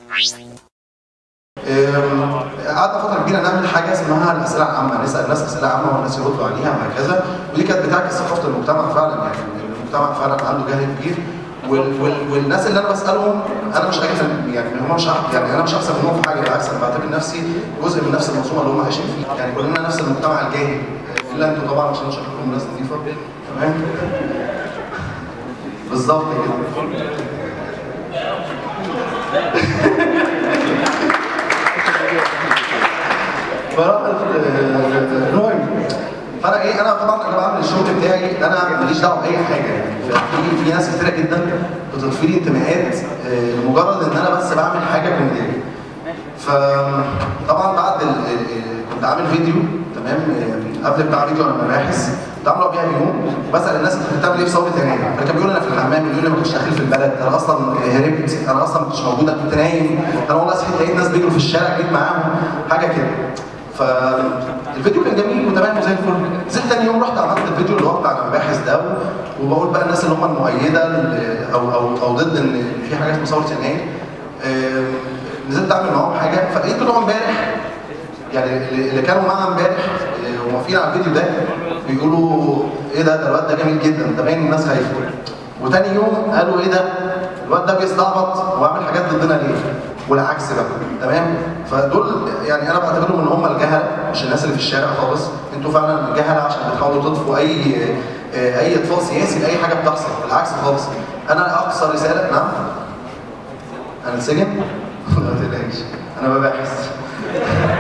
أم، قعدنا فتره كبيره نعمل حاجه اسمها الاسئله العامه نسال الناس اسئله عامه والناس يردوا عليها وهكذا ودي كانت بتعكس ثقافه المجتمع فعلا يعني المجتمع فعلا عنده جهل كبير وال وال والناس اللي انا بسالهم انا مش اجهل يعني هم مش أح- يعني انا مش احسن منهم في حاجه بالعكس انا بعتبر نفسي جزء من نفس المنظومه اللي هم عايشين فيها يعني كلنا نفس المجتمع الجاهل الا انتوا طبعا عشان شكلكم ناس نظيفه تمام بالظبط كده فراح المهم فانا ايه انا طبعا انا بعمل الشغل بتاعي انا ماليش دعوه باي حاجه يعني في في ناس كتيره جدا بتضيف لي انتماءات آه، لمجرد ان انا بس بعمل حاجه بمزاجي فطبعا بعد ال... ال... ال- كنت عامل فيديو تمام آه، قبل بتاع فيديو عن المباحث كنت عامله قبلها بيوم وبسال الناس انت بتعمل ايه في ثوره يناير؟ فكان بيقول انا في الحمام بيقول لي ما كنتش داخل في البلد انا اصلا هربت انا اصلا ما كنتش موجود انا كنت نايم انا والله صحيت لقيت ناس بيجروا في الشارع جيت معاهم حاجه كده فالفيديو كان جميل وتمام وزي الفل نزلت تاني يوم رحت عملت الفيديو اللي هو بتاع المباحث ده وبقول بقى الناس اللي هم المؤيده ال- او او او ضد ان في حاجه اسمها ثوره يناير آم، نزلت اعمل معاهم حاجه فلقيت طلعوا امبارح يعني اللي اللي كانوا معانا امبارح آه، وموافقين على الفيديو ده بيقولوا ايه ده ده الواد ده جميل جدا ده باين الناس خايفه وتاني يوم قالوا ايه ده الواد ده بيستعبط وعامل حاجات ضدنا ليه والعكس بقى تمام فدول يعني انا بعتبرهم ان هم الجهله مش الناس اللي في الشارع خالص انتوا فعلا الجهله عشان بتحاولوا تطفوا اي آه، اي اطفاء سياسي لاي حاجه بتحصل بالعكس خالص انا اقصى رساله نعم انا سجن؟ لا تقلقش انا بباحث